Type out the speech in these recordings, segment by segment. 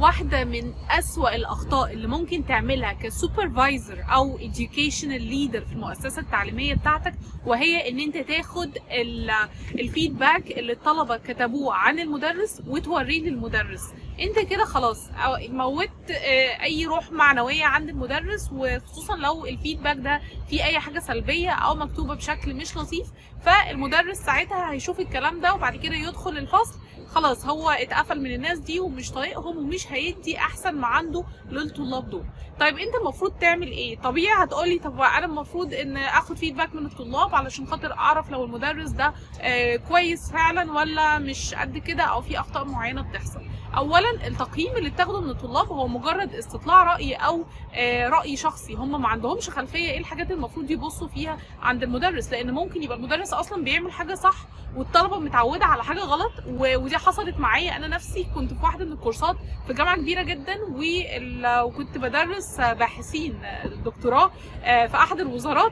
واحدة من أسوأ الأخطاء اللي ممكن تعملها كسوبرفايزر أو educational leader في المؤسسة التعليمية بتاعتك وهي إن أنت تاخد ال- الفيدباك اللي الطلبة كتبوه عن المدرس وتوريه للمدرس انت كده خلاص أو- موت آه، اي روح معنويه عند المدرس وخصوصا لو الفيدباك ده فيه اي حاجه سلبيه او مكتوبه بشكل مش لطيف فالمدرس ساعتها هيشوف الكلام ده وبعد كده يدخل الفصل خلاص هو اتقفل من الناس دي ومش طايقهم ومش هيدي احسن ما عنده للطلاب دول طيب انت المفروض تعمل ايه طبيعي هتقولي طب انا المفروض ان اخد فيدباك من الطلاب علشان خاطر اعرف لو المدرس ده آه، كويس فعلا ولا مش قد كده او في اخطاء معينه بتحصل اولا التقييم اللي بتاخده من الطلاب هو مجرد استطلاع راي او آه، راي شخصي هم ما عندهمش خلفيه ايه الحاجات المفروض يبصوا فيها عند المدرس لان ممكن يبقى المدرس اصلا بيعمل حاجه صح والطلبه متعوده على حاجه غلط و- ودي حصلت معايا انا نفسي كنت في واحده من الكورسات في جامعه كبيره جدا وال- وكنت بدرس باحثين دكتوراه آه، في احد الوزارات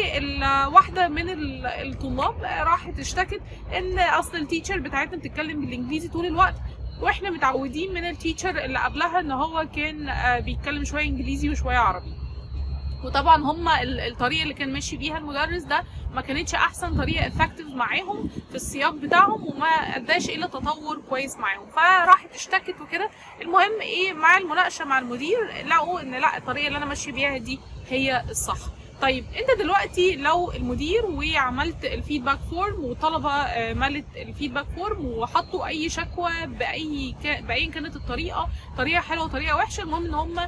وواحده من ال- الطلاب آه، راحت اشتكت ان اصل التيتشر بتاعتنا بتتكلم بالانجليزي طول الوقت واحنا متعودين من التيتشر اللي قبلها ان هو كان آه، بيتكلم شويه انجليزي وشويه عربي وطبعا هم الطريقه اللي كان ماشي بيها المدرس ده ما كانتش احسن طريقه افكتيف معاهم في السياق بتاعهم وما اداش الى تطور كويس معاهم فراحت اشتكت وكده المهم ايه مع المناقشه مع المدير لقوا ان لا الطريقه اللي انا ماشيه بيها دي هي الصح طيب انت دلوقتي لو المدير وعملت الفيدباك فورم والطلبه آه، ملت الفيدباك فورم وحطوا اي شكوى باي كا- بايا كانت الطريقه طريقه حلوه طريقه وحشه المهم ان هم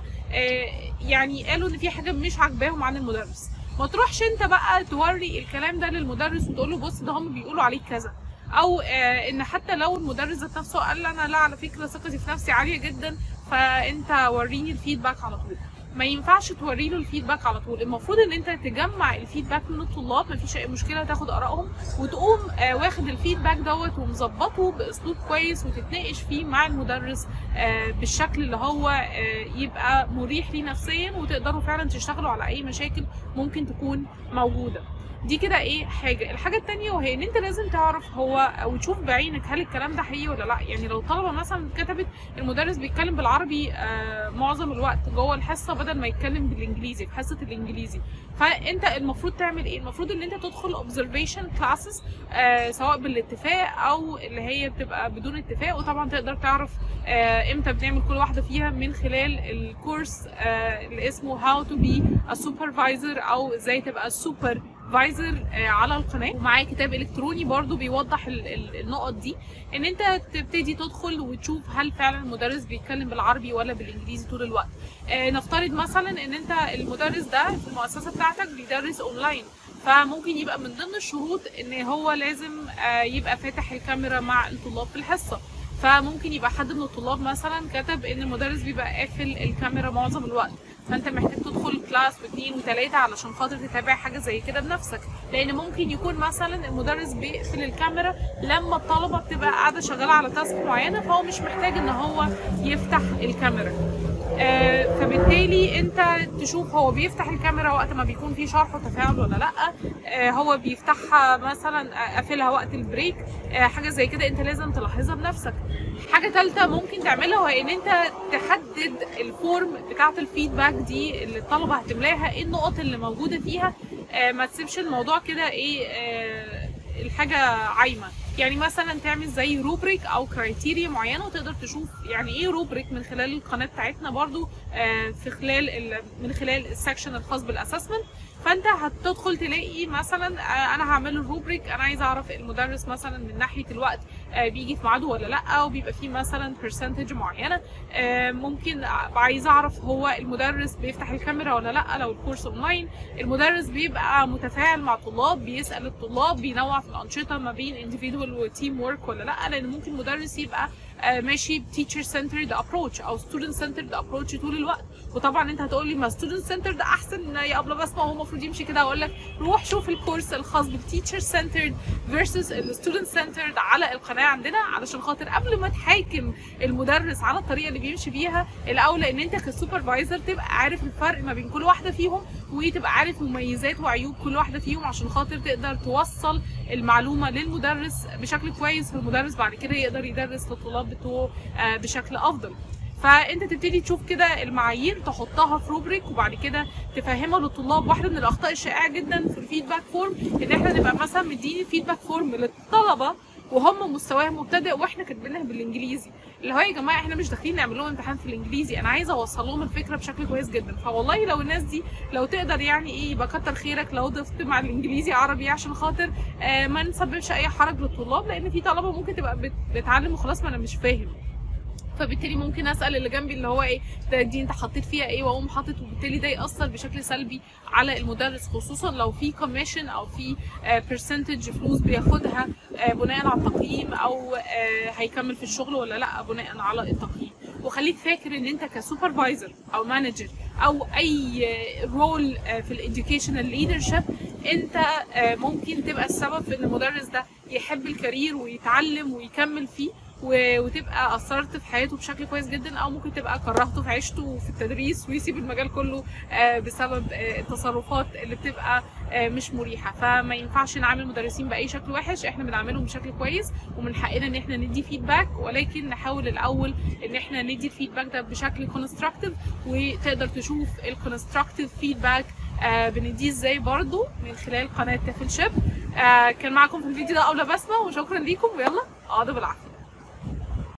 يعني قالوا ان في حاجه مش عاجباهم عن المدرس ما تروحش انت بقى توري الكلام ده للمدرس وتقول له بص ده هم بيقولوا عليك كذا او آه ان حتى لو المدرس ذات نفسه قال انا لا على فكره ثقتي في نفسي عاليه جدا فانت وريني الفيدباك على طول ما ينفعش توري له الفيدباك على طول المفروض ان انت تجمع الفيدباك من الطلاب مفيش اي مشكله تاخد ارائهم وتقوم آه واخد الفيدباك دوت ومظبطه باسلوب كويس وتتناقش فيه مع المدرس آه بالشكل اللي هو آه يبقى مريح ليه نفسيا وتقدروا فعلا تشتغلوا على اي مشاكل ممكن تكون موجوده دي كده ايه حاجه الحاجه التانية وهي ان انت لازم تعرف هو او تشوف بعينك هل الكلام ده حقيقي ولا لا يعني لو طلبه مثلا كتبت المدرس بيتكلم بالعربي آه معظم الوقت جوه الحصه بدل ما يتكلم بالانجليزي في حصه الانجليزي فانت المفروض تعمل ايه المفروض ان انت تدخل observation classes آه سواء بالاتفاق او اللي هي بتبقى بدون اتفاق وطبعا تقدر تعرف آه امتى بنعمل كل واحده فيها من خلال الكورس آه اللي اسمه how to be a supervisor او ازاي تبقى سوبر فايزر على القناه ومعاه كتاب الكتروني برضو بيوضح ال- ال- النقط دي ان انت تبتدي تدخل وتشوف هل فعلا المدرس بيتكلم بالعربي ولا بالانجليزي طول الوقت آه، نفترض مثلا ان انت المدرس ده في المؤسسه بتاعتك بيدرس اونلاين فممكن يبقى من ضمن الشروط ان هو لازم آه، يبقى فاتح الكاميرا مع الطلاب في الحصه فممكن يبقى حد من الطلاب مثلا كتب ان المدرس بيبقى قافل الكاميرا معظم الوقت فانت محتاج تدخل كلاس واثنين وثلاثه علشان خاطر تتابع حاجه زي كده بنفسك لان ممكن يكون مثلا المدرس بيقفل الكاميرا لما الطلبه بتبقى قاعده شغاله على تاسك معينه فهو مش محتاج ان هو يفتح الكاميرا آه، فبالتالي انت تشوف هو بيفتح الكاميرا وقت ما بيكون في شرح وتفاعل ولا لا آه، هو بيفتحها مثلا آه، قافلها وقت البريك آه، حاجه زي كده انت لازم تلاحظها بنفسك حاجه ثالثه ممكن تعملها وهي ان انت تحدد الفورم بتاعه الفيدباك دي اللي الطلبه هتملاها ايه النقط اللي موجوده فيها آه، ما تسيبش الموضوع كده ايه آه، الحاجه عايمه يعني مثلا تعمل زي روبريك او كرايتيريا معينه وتقدر تشوف يعني ايه روبريك من خلال القناه بتاعتنا برضو آه، في خلال ال- من خلال السكشن الخاص بالاسسمنت فانت هتدخل تلاقي مثلا آه، انا هعمل الروبريك انا عايزه اعرف المدرس مثلا من ناحيه الوقت آه، بيجي في ميعاده ولا لا وبيبقى فيه مثلا برسنتج معينه آه، ممكن عايزه اعرف هو المدرس بيفتح الكاميرا ولا لا لو الكورس اونلاين المدرس بيبقى متفاعل مع الطلاب بيسال الطلاب بينوع في الانشطه ما بين individual وتيم ورك ولا لا لان ممكن مدرس يبقى آه، ماشي بتيتشر سنترد ابروتش او ستودنت سنترد ابروتش طول الوقت وطبعا انت هتقول لي ما ستودنت سنترد احسن يا ابله بسمه هو المفروض يمشي كده اقول لك روح شوف الكورس الخاص بالتيتشر سنترد فيرسز الستودنت سنترد على القناه عندنا علشان خاطر قبل ما تحاكم المدرس على الطريقه اللي بيمشي بيها الاولى ان انت كسوبرفايزر تبقى عارف الفرق ما بين كل واحده فيهم وتبقى عارف مميزات وعيوب كل واحده فيهم عشان خاطر تقدر توصل المعلومه للمدرس بشكل كويس والمدرس بعد كده يقدر يدرس للطلاب بتوعه آه، بشكل افضل فانت تبتدي تشوف كده المعايير تحطها في روبريك وبعد كده تفهمها للطلاب واحده من الاخطاء الشائعه جدا في الفيدباك فورم ان احنا نبقى مثلا مدين فيدباك فورم للطلبه وهم مستواهم مبتدئ واحنا كاتبينها بالانجليزي اللي هو يا جماعه احنا مش داخلين نعمل لهم امتحان في الانجليزي انا عايزه اوصل لهم الفكره بشكل كويس جدا فوالله لو الناس دي لو تقدر يعني ايه يبقى كتر خيرك لو ضفت مع الانجليزي عربي عشان خاطر آه ما نسببش اي حرج للطلاب لان في طلبه ممكن تبقى بت- بتعلم وخلاص ما انا مش فاهم فبالتالي ممكن اسال اللي جنبي اللي هو ايه ده دي انت حطيت فيها ايه واقوم حاطط وبالتالي ده ياثر بشكل سلبي على المدرس خصوصا لو في كوميشن او في برسنتج فلوس بياخدها آه، بناء على التقييم او آه، هيكمل في الشغل ولا لا بناء على التقييم وخليك فاكر ان انت كسوبرفايزر او مانجر او اي رول في الاديوكيشنال ليدرشيب انت آه، ممكن تبقى السبب في ان المدرس ده يحب الكارير ويتعلم ويكمل فيه و- وتبقى اثرت في حياته بشكل كويس جدا او ممكن تبقى كرهته في عيشته وفي التدريس ويسيب المجال كله آه، بسبب آه، التصرفات اللي بتبقى آه، مش مريحه فما ينفعش نعامل المدرسين باي شكل وحش احنا بنعاملهم بشكل كويس ومن حقنا ان احنا ندي فيدباك ولكن نحاول الاول ان احنا ندي الفيدباك ده بشكل كونستراكتيف وتقدر تشوف الكونستراكتيف فيدباك آه بنديه ازاي برضو من خلال قناه تافل شيب آه كان معكم في الفيديو ده اولى بسمه وشكرا ليكم ويلا اقعدوا بالعافيه